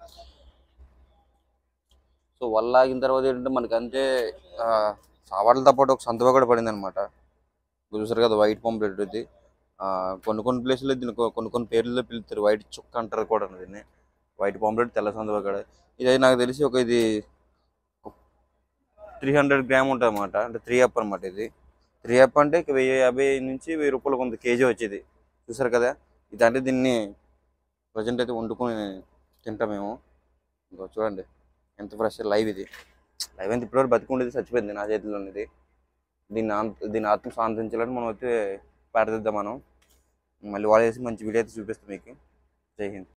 so వల్ల ఆగిన తర్వాత ఏంటంటే మనకి అంతే ఆ, సావాట్లతో పాటు ఒక సంతవ కూడా పడింది అనమాట చూసారు కదా వైట్ పాంప్లెట్ ఇది ఆ, కొన్ని కొన్ని ప్లేసుల్లో దీన్ని కొ- కొన్ని కొన్ని పేర్లతో పిలుస్తారు వైట్ చుక్క అంటారు కూడా దీన్ని వైట్ పాంప్లెట్ తెల్ల సంతవ కూడా ఇది నాకు తెలిసి ఒక ఇది త్రీ హండ్రెడ్ గ్రామ్ ఉంటుంది అనమాట అంటే త్రీ అప్ అనమాట ఇది త్రీ అప్ అంటే ఇక వెయ్యి యాభై నుంచి వెయ్యి రూపాయలు కొంత కేజీ వచ్చేది చూసారు కదా ఇది అంటే దీన్ని ప్రజెంట్ అయితే వండుకొని తింటాం మేము ఇంకో చూడండి ఎంత ఫ్రెష్ లైవ్ ఇది లైవ్ అయితే ఇప్పటివరకు బతికుండేది చచ్చిపోయింది నా చేతిలో ఉన్నది దీన్ని ఆన్- దీన్ని ఆత్మ శాంతించాలని మనం అయితే పాడదిద్దాం మనం మళ్ళీ వాళ్ళు వేసి మంచి వీడియో అయితే చూపిస్తాం మీకు జై హింద్